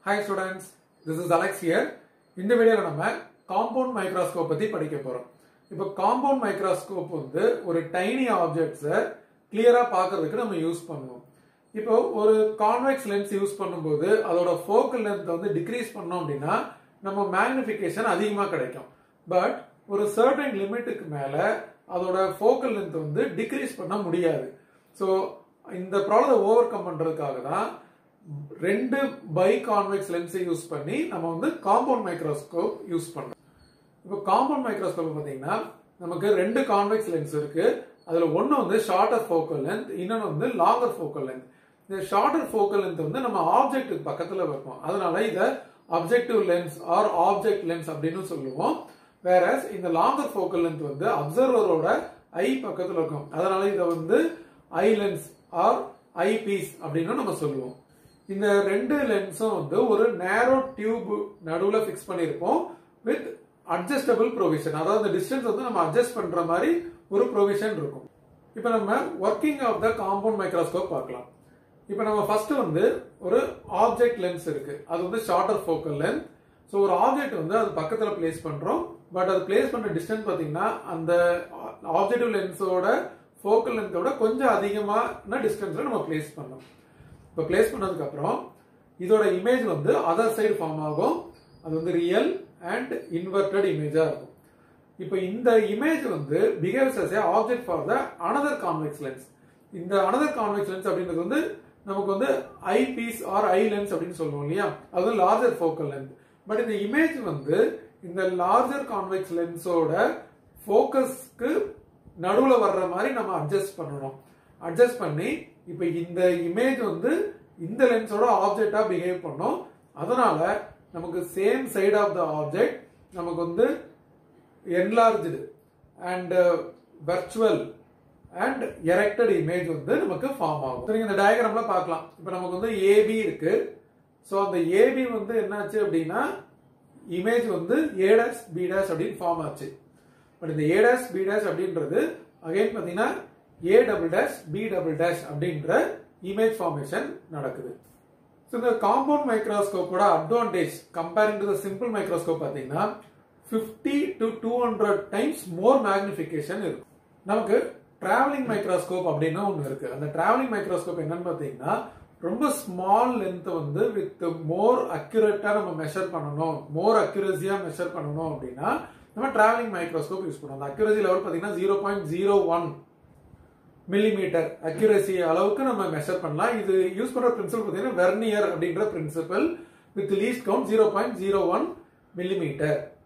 hi students this is Alex here இந்த வீடியோவில் நம்ம காம்பவுண்ட் மைக்ரோஸ்கோப் பற்றி படிக்க போகிறோம் இப்போ காம்பவுண்ட் மைக்ரோஸ்கோப் வந்து ஒரு டைனி ஆப்ஜெக்ட்ஸை கிளியராக பார்க்கறதுக்கு நம்ம யூஸ் பண்ணுவோம் இப்போ ஒரு கான்வெக்ஸ் லென்ஸ் யூஸ் பண்ணும்போது அதோட ஃபோக்கல் லென்த் வந்து டிக்ரீஸ் பண்ணோம் அப்படின்னா நம்ம மேக்னிஃபிகேஷன் அதிகமாக கிடைக்கும் பட் ஒரு சர்டன் லிமிட்டுக்கு மேலே அதோட ஃபோக்கல் லென்த் வந்து டிக்ரீஸ் பண்ண முடியாது ஸோ இந்த ப்ராப்ளத்தை ஓவர் கம் பண்ணுறதுக்காக தான் ரெண்டு பை கான்வெக்ஸ் லென்ஸை யூஸ் பண்ணி நம்ம வந்து காம்பவுண்ட் மைக்ரோஸ்கோப் யூஸ் பண்ணோம் இப்போ காம்பவுண்ட் மைக்ரோஸ்கோப் பார்த்தீங்கன்னா நமக்கு ரெண்டு கான்வெக்ஸ் லென்ஸ் இருக்கு அதுல ஒன்று வந்து ஷார்ட்டர் ஃபோக்கல் லென்த் இன்னொன்று வந்து லாங்கர் ஃபோக்கல் லென்த் இந்த ஷார்ட்டர் ஃபோக்கல் லென்த் வந்து நம்ம ஆப்ஜெக்ட்டுக்கு பக்கத்தில் வைப்போம் அதனால இதை objective lens or object lens அப்படின்னு சொல்லுவோம் வேற இந்த லாங்கர் ஃபோக்கல் லென்த் வந்து அப்சர்வரோட ஐ பக்கத்தில் இருக்கும் அதனால இதை வந்து eye lens or eyepiece அப்படின்னு நம்ம சொல்லுவோம் இந்த ரெண்டு லென்ஸும் வந்து ஒரு நேரோ டியூப் நடுவில் ஃபிக்ஸ் பண்ணியிருப்போம் வித் அட்ஜஸ்டபிள் ப்ரொவிஷன் அதாவது டிஸ்டன்ஸ் வந்து நம்ம அட்ஜஸ்ட் பண்ற மாதிரி ஒரு ப்ரொவிஷன் இருக்கும் இப்போ நம்ம working of the compound microscope பார்க்கலாம் இப்போ நம்ம ஃபர்ஸ்ட் வந்து ஒரு ஆப்ஜெக்ட் லென்ஸ் இருக்கு அது வந்து ஷார்ட்டர் ஃபோக்கல் லென்த் ஸோ ஒரு ஆப்ஜெக்ட் வந்து அது பக்கத்தில் பிளேஸ் பண்றோம் பட் அது பிளேஸ் பண்ற டிஸ்டன்ஸ் பார்த்தீங்கன்னா அந்த ஆப்ஜெக்டிவ் லென்ஸோட ஃபோக்கல் லென்த்தோட கொஞ்சம் அதிகமான டிஸ்டன்ஸ்ல நம்ம பிளேஸ் பண்ணோம் இப்போ பிளேஸ் பண்ணதுக்கு அப்புறம் இதோட இமேஜ் வந்து அதர் சைடு ஃபார்ம் ஆகும் அது வந்து ரியல் அண்ட் இன்வெர்டட் இமேஜா இருக்கும் இப்போ இந்த இமேஜ் வந்து behaves as a object for the another convex lens இந்த அனதர் கான்வெக்ஸ் லென்ஸ் அப்படின்றது வந்து நமக்கு வந்து eyepiece or eye lens அப்படின்னு சொல்லுவோம் இல்லையா அது வந்து லார்ஜர் ஃபோக்கல் லென்த் பட் இந்த இமேஜ் வந்து இந்த லார்ஜர் கான்வெக்ஸ் லென்ஸோட ஃபோக்கஸ்க்கு நடுவில் வர்ற மாதிரி நம்ம அட்ஜஸ்ட் பண்ணணும் அட்ஜஸ்ட் பண்ணி இப்போ இந்த இமேஜ் வந்து இந்த லென்ஸோட ஆப்ஜெக்டா பிஹேவ் பண்ணும் அதனால நமக்கு same side of the object நமக்கு வந்து enlarged and virtual and erected image வந்து நமக்கு ஃபார்ம் ஆகும் நீங்க இந்த டயக்ராம்ல பார்க்கலாம் இப்போ நமக்கு வந்து ஏபி இருக்கு ஸோ அந்த ஏபி வந்து என்னாச்சு அப்படின்னா இமேஜ் வந்து ஏ டேஷ் பி டேஷ் அப்படின்னு ஃபார்ம் ஆச்சு பட் இந்த ஏ டேஷ் பி டேஷ் அப்படின்றது அகைன் பார்த்தீங்கன்னா A double dash B double dash அப்படின்ற இமேஜ் ஃபார்மேஷன் நடக்குது ஸோ இந்த காம்பவுண்ட் மைக்ரோஸ்கோப்போட advantage comparing to the simple microscope பார்த்தீங்கன்னா fifty to two hundred times more magnification இருக்கும் நமக்கு டிராவலிங் மைக்ரோஸ்கோப் அப்படின்னு ஒன்று இருக்கு அந்த டிராவலிங் மைக்ரோஸ்கோப் என்னன்னு பார்த்தீங்கன்னா ரொம்ப ஸ்மால் லென்த் வந்து வித் மோர் அக்யூரேட்டா நம்ம மெஷர் பண்ணணும் மோர் அக்யூரஸியா மெஷர் பண்ணணும் அப்படின்னா நம்ம டிராவலிங் மைக்ரோஸ்கோப் யூஸ் பண்ணுவோம் அந்த அக்யூரசி லெவல் பார்த்தீங்கன்னா zero point zero one millimetre accuracy அளவுக்கு நம்ம மெஷர் பண்ணலாம் இது யூஸ் பண்ற பிரின்சிபல் பார்த்தீங்கன்னா வெர்னியர் அப்படின்ற principle with least count zero point zero one millimetre